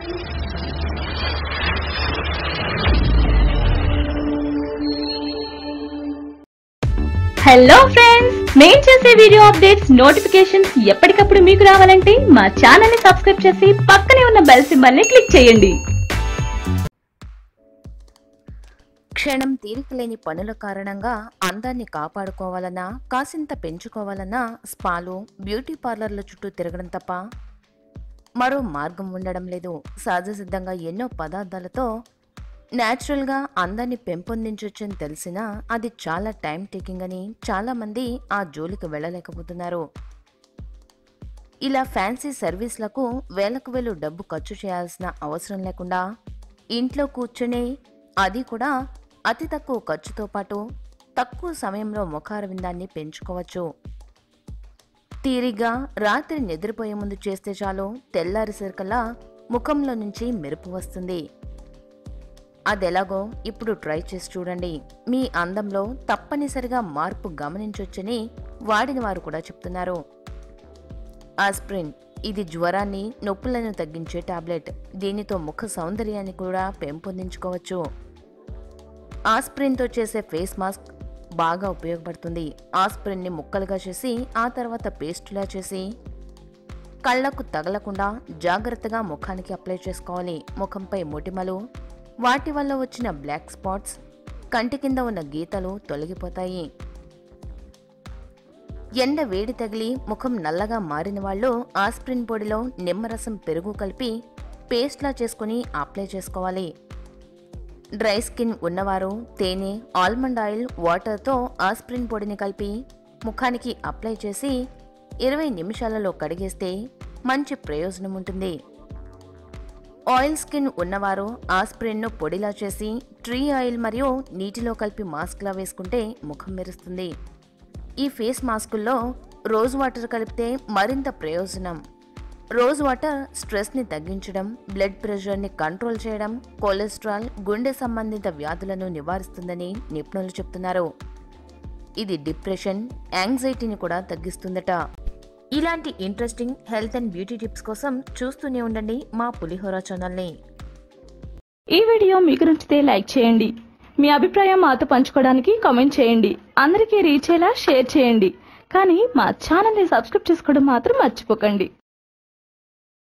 hello friends మేం చేసే video updates notifications ఎప్పటికప్పుడు మీకు రావాలంటే మా ఛానల్ ని సబ్స్క్రైబ్ చేసి పక్కనే ఉన్న బెల్ సింబల్ ని క్లిక్ చేయండి క్షణం తీరిక లేని పనుల కారణంగా అందాన్ని కాపాడుకోవాలన్నా కాసింత పెంచుకోవాలన్నా స్పాలు బ్యూటీ పార్లర్ల చుట్టూ తిరగడం తప్ప మరో మార్గం ఉండడం లేదు సహజ సిద్ధంగా ఎన్నో పదార్థాలతో న్యాచురల్గా అందాన్ని పెంపొందించొచ్చని తెలిసినా అది చాలా టైం టేకింగ్ అని చాలామంది ఆ జోలికి వెళ్ళలేకపోతున్నారు ఇలా ఫ్యాన్సీ సర్వీస్లకు వేలకు వేలు డబ్బు ఖర్చు చేయాల్సిన అవసరం లేకుండా ఇంట్లో కూర్చుని అది కూడా అతి తక్కువ ఖర్చుతో పాటు తక్కువ సమయంలో ముఖార విందాన్ని పెంచుకోవచ్చు తీరిగ్గా రాత్రి నిద్రపోయే ముందు చేస్తే చాలు తెల్లారిసరికల్లా ముఖంలో నుంచి మెరుపు వస్తుంది అదెలాగో ఇప్పుడు ట్రై చేసి చూడండి మీ అందంలో తప్పనిసరిగా మార్పు గమనించొచ్చని వాడిన వారు కూడా చెప్తున్నారు ఆస్ప్రిన్ ఇది జ్వరాన్ని నొప్పులను తగ్గించే టాబ్లెట్ దీనితో ముఖ సౌందర్యాన్ని కూడా పెంపొందించుకోవచ్చు ఆస్ప్రిన్తో చేసే ఫేస్ మాస్క్ బాగా ఉపయోగపడుతుంది ఆస్ప్రిన్ని ముక్కలుగా చేసి ఆ తర్వాత పేస్టులా చేసి కళ్ళకు తగలకుండా జాగ్రత్తగా ముఖానికి అప్లై చేసుకోవాలి ముఖంపై మొటిమలు వాటి వల్ల వచ్చిన బ్లాక్ స్పాట్స్ కంటి కింద ఉన్న గీతలు తొలగిపోతాయి ఎండ వేడి తగిలి ముఖం నల్లగా మారిన వాళ్ళు ఆస్ప్రిన్ పొడిలో నిమ్మరసం పెరుగు కలిపి పేస్ట్లా చేసుకుని అప్లై చేసుకోవాలి డ్రై స్కిన్ ఉన్నవారు తేనె ఆల్మండ్ ఆయిల్ వాటర్తో ఆస్ప్రిన్ పొడిని కలిపి ముఖానికి అప్లై చేసి ఇరవై నిమిషాలలో కడిగేస్తే మంచి ప్రయోజనం ఉంటుంది ఆయిల్ స్కిన్ ఉన్నవారు ఆస్ప్రిన్ను పొడిలా చేసి ట్రీ ఆయిల్ మరియు నీటిలో కలిపి మాస్క్లా వేసుకుంటే ముఖం మెరుస్తుంది ఈ ఫేస్ మాస్కుల్లో రోజ్ వాటర్ కలిపితే మరింత ప్రయోజనం రోజ్ వాటర్ స్ట్రెస్ని తగ్గించడం బ్లడ్ ప్రెషర్ని కంట్రోల్ చేయడం కొలెస్ట్రాల్ గుండె సంబంధిత వ్యాధులను నివారిస్తుందని నిపుణులు చెప్తున్నారు ఇది డిప్రెషన్ యాంగ్జైటీని కూడా తగ్గిస్తుందట ఇలాంటి interesting health and beauty tips కోసం చూస్తూనే ఉండండి మా పులిహోర ఛానల్ని ఈ వీడియో మీకు నచ్చితే లైక్ చేయండి మీ అభిప్రాయం మాతో పంచుకోవడానికి కామెంట్ చేయండి అందరికీ రీచ్ అయ్యేలా షేర్ చేయండి కానీ మా ఛానల్ ని సబ్స్క్రైబ్ చేసుకోవడం మాత్రం మర్చిపోకండి